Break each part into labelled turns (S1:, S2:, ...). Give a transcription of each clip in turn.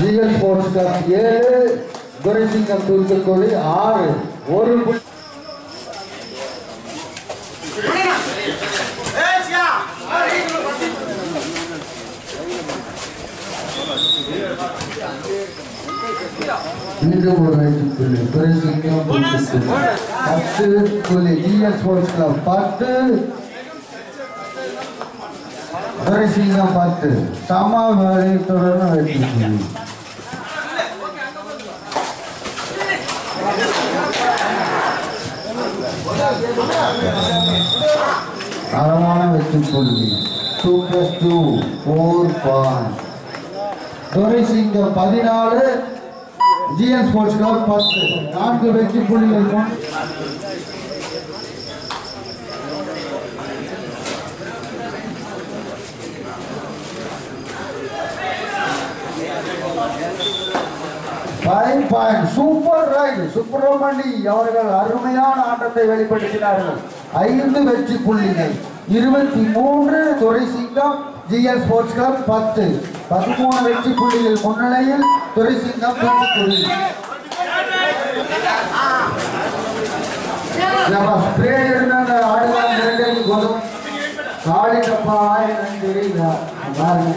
S1: GL sports club ஏழு துரைசிங்கம் தூத்துக்குடி ஆறு ஒரு புள்ளி மீண்டும் ஒரு வெற்றி புள்ளி துரைசிங்கம் தூத்துக்குடி பத்து புள்ளி ஜிஎல் ஸ்போர்ட்ஸ் கிளப் பத்து துரைசிங்கம் பத்து சம வேலை தொடர்ந்து வெற்றி புள்ளி தரமான வெற்றி புள்ளி two plus two four point Duraisingam பதினாலு ஜிஎன் ஸ்போர்ட்ஸ் கிளப் பத்து நான்கு வெற்றி புள்ளிகள் கொண்டு five point super raid Subramani அவர்கள் அருமையான ஆட்டத்தை வெளிப்படுத்தினார்கள் ஐந்து வெற்றி புள்ளிகள் இருபத்தி மூன்று துரைசிங்கம் ஜிஎல் ஸ்போர்ட்ஸ் கிளப் பத்து பதிமூணு வெற்றி புள்ளிகள் முன்னிலையில் துரைசிங்கம் தூத்துக்குடி ஸ்ப்ரே இருந்தாங்க ஆடுதான் இரண்டைக்கு கோதும் காலி டப்பா ஆயிரம் தெரியல பாருங்க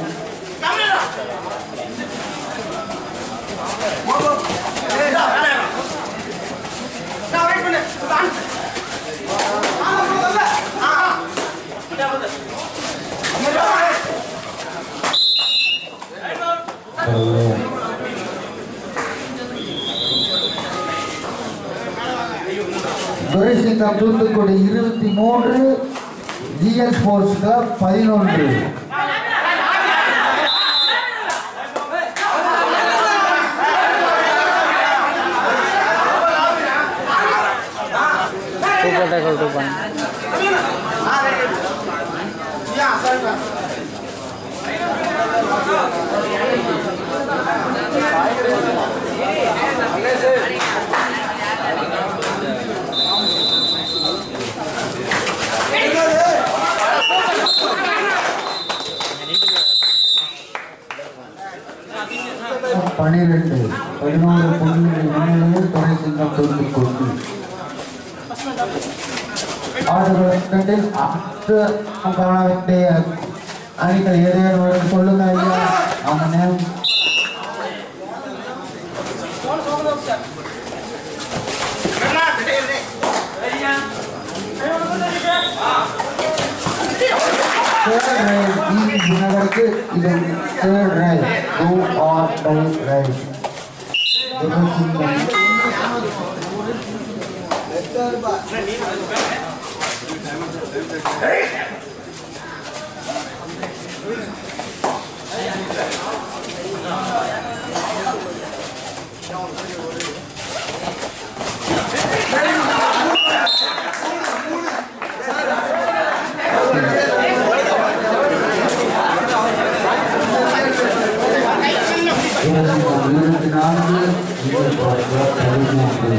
S1: துரைசிங்கம் தூத்துக்குடி இருபத்தி மூன்று ஜிஎல் ஸ்போர்ட்ஸ் கிளப் பதினொன்று
S2: Super tackle two point.
S1: பனிரெண்டு பதினோரு புள்ளிகள் முன்னிலையில் துரைசிங்கம் தூத்துக்குடி ஆடுகளத்தில் அடுத்து காண வேண்டிய அணிகள் ஏதேனும் ஒரு சொல்லுங்க ஐயா அவங்க நேம் Third right, ಈ ದಿನಗಳಿಗೆ ಇದು third right, go or die right. Thuraisingam Thuraisingam இருபத்தி நான்கு ஜிஎல் பதிமூன்று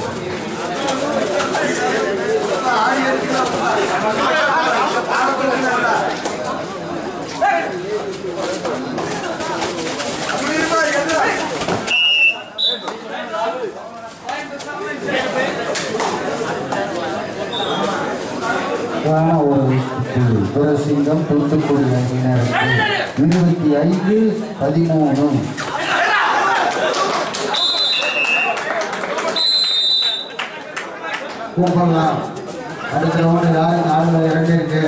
S1: காண ஒரு புள்ளி. துரைசிங்கம் தூத்துக்குடி அணியினருக்கு இருபத்தி ஐந்து பதிமூணு கூப்பிடலாம் அடுத்த ரவுண்டு யாரு நாலுல இரண்டு இருக்கு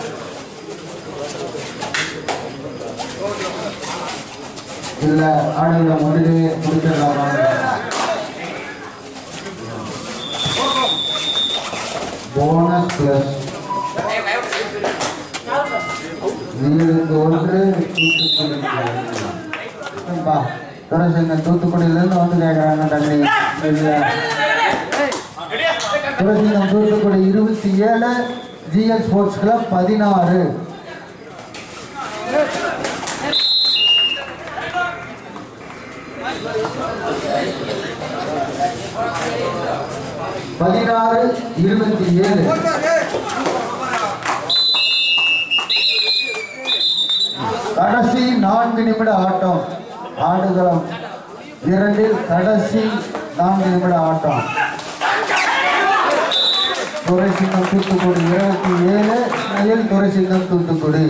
S1: இல்ல ஆடுகளை முடிவு முடிச்சிடலாமா போனஸ் பிளஸ் வீடுக்கு ஒன்று தூத்துக்குடி துரசிங்க தூத்துக்குடியிலேருந்து வந்து கேட்குறாங்க தண்ணி இல்லை துரசிங்கம் தூத்துக்குடி இருபத்தி ஏழு ஜிஎல் ஸ்போர்ட்ஸ் கிளப் பதினாறு பதினாறு இருபத்தி ஏழு கடைசி நான்கு நிமிட ஆட்டம் ஆடுகளம் இரண்டில் கடைசி நான்கு நிமிட ஆட்டம் துரைசிங்கம் தூத்துக்குடி இருபத்தி ஏழு நெல் துரைசிங்கம் தூத்துக்குடி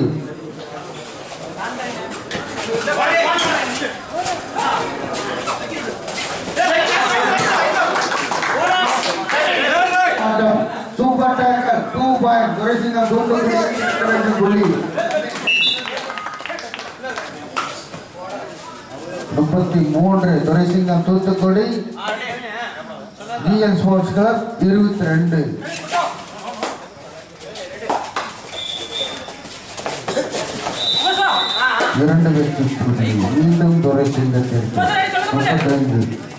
S1: ஆட்டம் super tackle two point Duraisingam Thoothukudi இரண்டு புள்ளி முப்பத்தி மூன்று Duraisingam Thoothukudi GL sports club இருபத்தி ரெண்டு இரண்டு வெற்றி புள்ளி மீண்டும் துரைசிங்கத்திற்கு முப்பத்தைந்து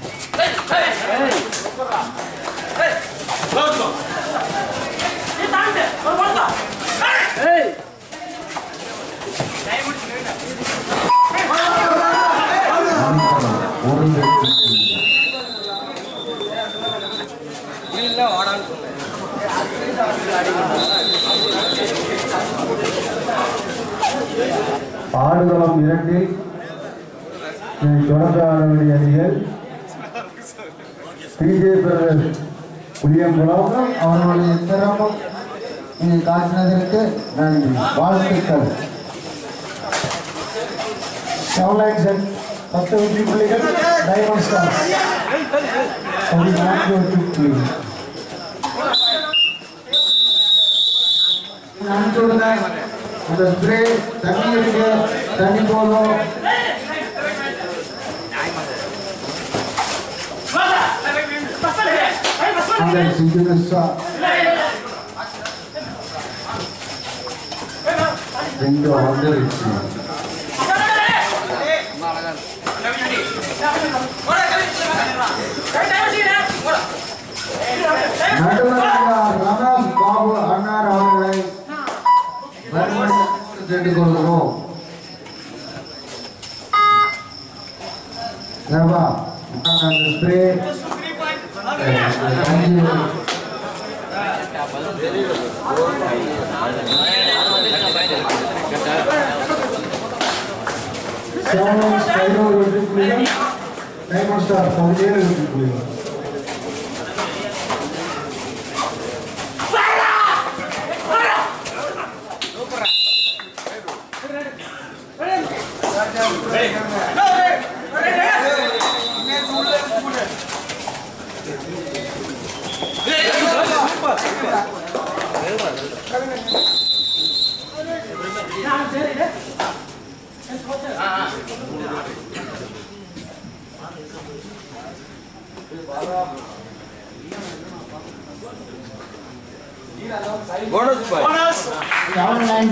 S1: ஒரு வெற்றி புள்ளி
S3: ஆடுகளம் இரண்டில் இனி தொடர்ந்து ஆட வேண்டிய அணிகள் பிஜே பிரதர்ஸ் புளியங்குளம்
S1: அவர்களுடைய திறமும் இதை காட்டினதற்கு நன்றி வாழ்த்துக்கள்
S3: செவன் செட் பத்து வெற்றி புள்ளிகள் டைமண்ட் ஸ்டார்ஸ் நான்கு வெற்றி புள்ளி
S1: நன்றியுடன் அந்த ஸ்ப்ரே தண்ணி இருக்கு தண்ணி போதும் அந்த சிங்கிலஸா எங்க வந்துருச்சு நடுவராக ரமேஷ் பாபு அண்ணார் அவர்களை வருமானி கேட்டுக்கொள்கிறோம் ஏவா அந்த ஸ்ப்ரே தண்ணி
S3: செவன் பதினோரு வெற்றி புள்ளிகள் டைமண்ட் ஸ்டார் பதினேழு வெற்றி புள்ளிகள்
S1: செவன் நைன்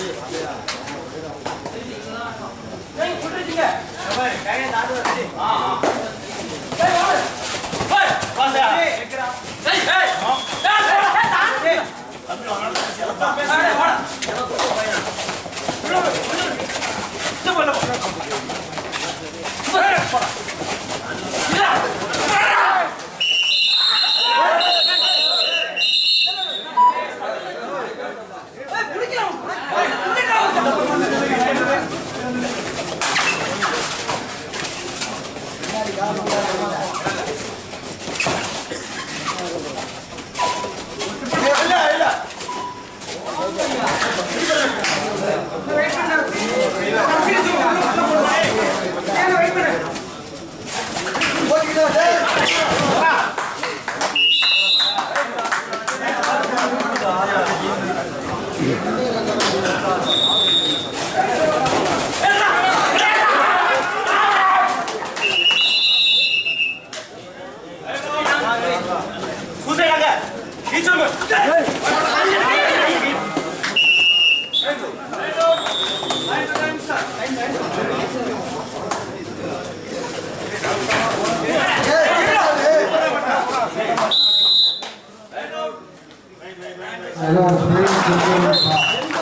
S1: எல்லாம் ஸ்ப்ரே கொடுத்துருப்பா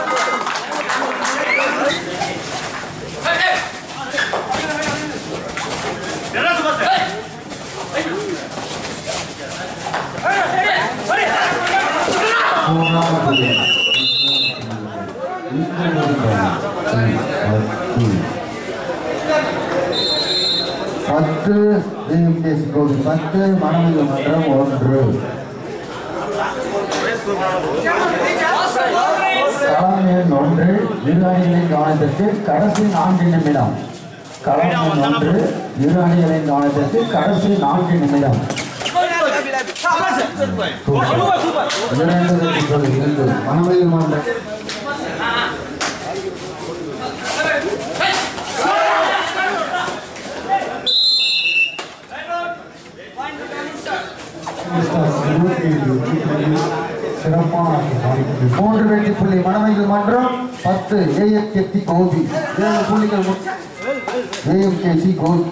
S1: மூணாவது இன்னொரு பலி. பத்து. ஏஎம்கேசி கோவில் பத்து மணமகள் மன்றம் ஒன்று களம் எண் ஒன்று இரு அணிகளின் கவனத்திற்கு கடைசி நான்கு நிமிடம் களம் எண் ஒன்று இரு அணிகளின் கவனத்திற்கு கடைசி நான்கு நிமிடம் இரண்டு வெற்றிகள் இருந்து மணமகள் மன்றம்
S3: இருபத்தி ஏழு வெற்றி புள்ளிகள் சிறப்பான ஆட்டம் ஆடிக்கொண்டிருக்கிறது.
S1: மூன்று வெற்றி புள்ளி மணமைகள் மன்றம் பத்து ஏஎம்கேசி கோபி ஏழு புள்ளிகள் ஏஎம்கேசி கோபி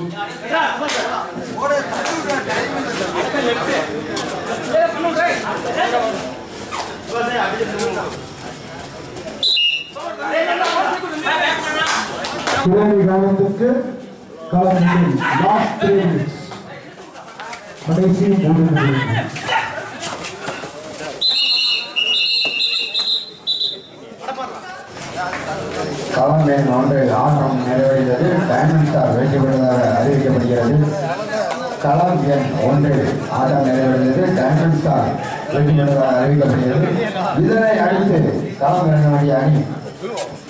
S3: சிவகங்கை காலத்துக்கு காலத்தில் லாஸ்ட் த்ரீ மினிட்ஸ் கடைசி மூன்று நிமிடங்கள்
S1: களம் எண் ஒன்று ஆட்டம் நிறைவடைந்தது டைமண்ட் ஸ்டார் வெற்றி பெறுவதாக அறிவிக்கப்படுகிறது களம் எண் ஒன்று ஆட்டம் நிறைவடைந்தது டைமண்ட் ஸ்டார் வெற்றி பெறுவதாக அறிவிக்கப்படுகிறது இதனை அடுத்து களம் இறங்க வேண்டிய அணி